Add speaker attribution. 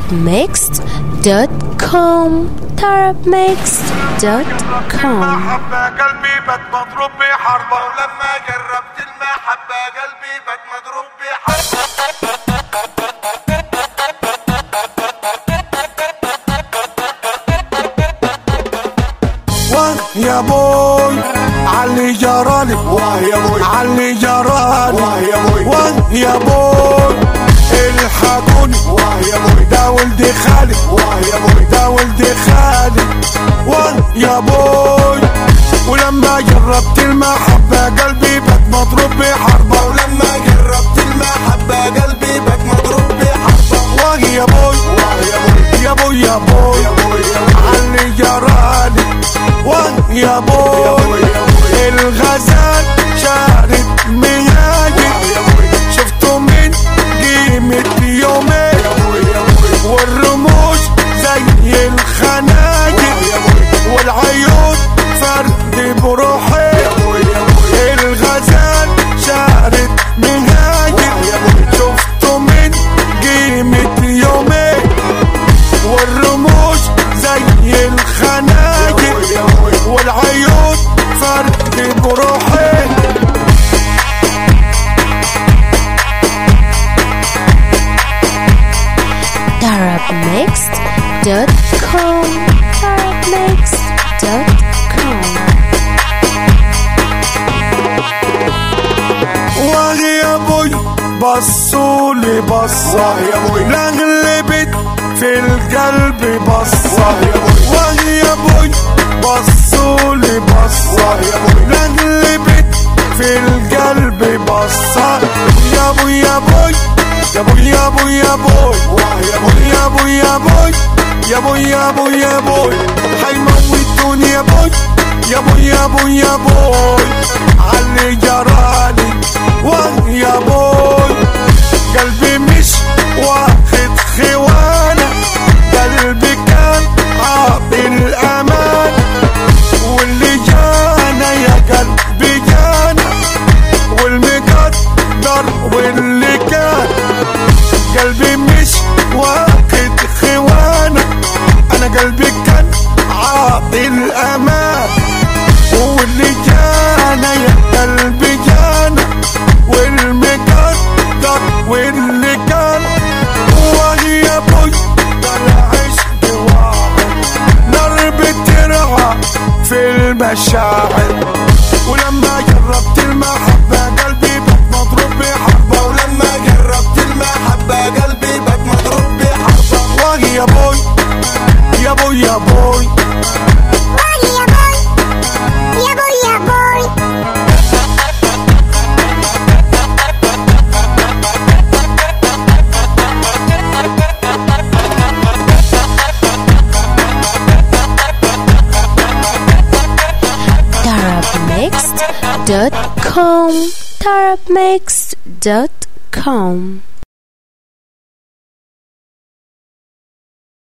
Speaker 1: tarabmixed.com tarabmixed.com
Speaker 2: محبة قلبي بد مضروب بحربة ولما جربت المحبة قلبي بد مضروب بحربة واه يا بوي علي جرالي واه يا بوي علي جرالي واه يا بوي واه يا بوي الحقوني واه يا بوي ده ولدي خالي واه يا بوي ده ولدي خالي واه يا بوي ولما جربت المحبة قلبي بك مضروب بحربة ولما جربت المحبة قلبي بك مضروب بحربة واه يا بوي واه يا بوي يا بوي يا بوي يا بوي علي جرالي واه يا بوي الغزال شارد مهاجر شفته من قيمة يومين والرموش زي الخناجر والعيون فرد بروحي الغزال شارد مهاجر شفته من قيمة يومين والرموش زي الخناجر والعيون فرد بروحي
Speaker 1: tarabmixed.com tarabmixed.com
Speaker 2: واغي يا بوي بصوا لي بصة يا بوي لغلبت في القلب بصة يا بوي واغي يا بوي بصوا لي بصة يا بوي لغلبت في القلب بصة يا بوي يا بوي يا بوي يا بوي يا بوي يا بوي يا بوي يا بوي يا بوي يا بوي يا بوي حيموتوني يا بوي يا بوي يا بوي يا بوي علي جرالي واه يا بوي قلبي مش واخد خوانة قلبي كان عاطي الأمان واللي جانا يا قلبي جانا والمقدر واللي كان قلبي مش واخد خوانة أنا قلبي كان عاطي الأمان واللي جانا يا قلبي جانا والمقدر واللي كان وهي يا بوي طلع عشق واحد نار بترعى في المشاعر ولما جربت المحبة قلبي بك مضروب بحربة ولما جربت المحبة قلبي بك مضروب بحربة وهي يا بوي يا بوي يا بوي
Speaker 3: يا بوي يا بوي
Speaker 1: tarabmixed.com tarabmixed.com